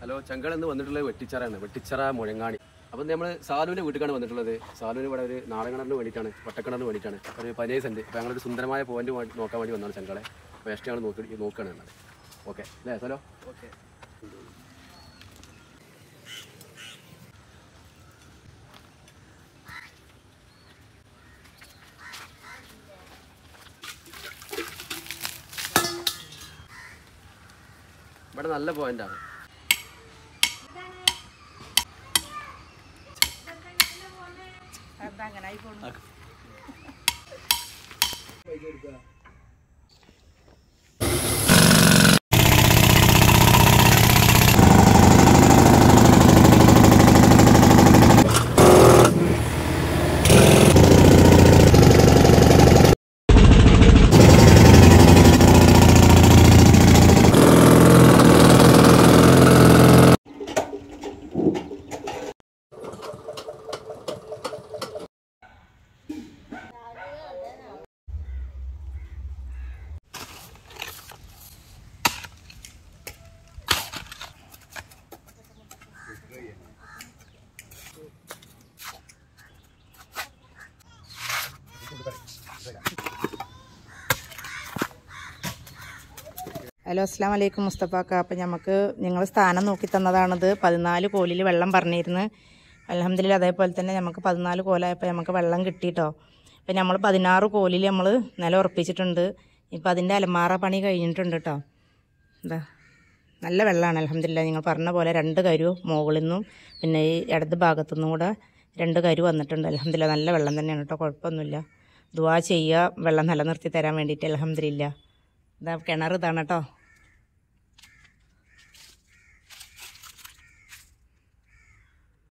hello ചങ്കൾ എന്ന് വന്നിട്ടുള്ളത് വെട്ടിച്ചറാണ് വെട്ടിച്ചറ മുഴങ്ങാടി അപ്പം നമ്മൾ സാലുവിൻ്റെ വീട്ടിലാണ് വന്നിട്ടുള്ളത് സാലുവിന് ഇവിടെ ഒരു നാടകിണറിന് വേണ്ടിയിട്ടാണ് വട്ടക്കിണറിന് വേണ്ടിയിട്ടാണ് ഒരു പതിനേഴ് സെൻറ്റ് അപ്പോൾ ഞങ്ങളൊരു സുന്ദരമായ പോയിന്റ് നോക്കാൻ വേണ്ടി വന്നതാണ് ചങ്കളെ വേസ്റ്റ് ഞങ്ങൾ നോക്കി നോക്കുകയാണ് ഉള്ളത് ഓക്കെ അല്ലേ ഹലോ ഓക്കെ ഇവിടെ നല്ല പോയിന്റാണ് എന്താ അങ്ങനെ ആയി പോണു ഹലോ അസ്സാം വലൈക്കും മുസ്തഫാക്ക അപ്പം നമുക്ക് ഞങ്ങൾ സ്ഥാനം നോക്കി തന്നതാണിത് പതിനാല് കോലിൽ വെള്ളം പറഞ്ഞിരുന്നു അലഹമ്മദില്ല അതേപോലെ തന്നെ നമുക്ക് പതിനാല് കോലായപ്പോൾ നമുക്ക് വെള്ളം കിട്ടിയിട്ടോ അപ്പം നമ്മൾ പതിനാറ് കോലിൽ നമ്മൾ നില ഉറപ്പിച്ചിട്ടുണ്ട് ഇപ്പം അതിൻ്റെ അലമാറ പണി കഴിഞ്ഞിട്ടുണ്ട് കേട്ടോ എന്താ നല്ല വെള്ളമാണ് അലഹമ്മദില്ല നിങ്ങൾ പറഞ്ഞ പോലെ രണ്ട് കരു മുകളിൽ നിന്നും പിന്നെ ഈ ഇടത് ഭാഗത്തു നിന്നും കൂടെ രണ്ട് കരു വന്നിട്ടുണ്ട് അലഹമ്മദില്ല നല്ല വെള്ളം തന്നെയാണ് കേട്ടോ കുഴപ്പമൊന്നുമില്ല ദുവാ ചെയ്യുക വെള്ളം നിലനിർത്തി തരാൻ വേണ്ടിയിട്ട് അലഹമ്മദില്ല ഇതാ കിണർ ഇതാണ് കേട്ടോ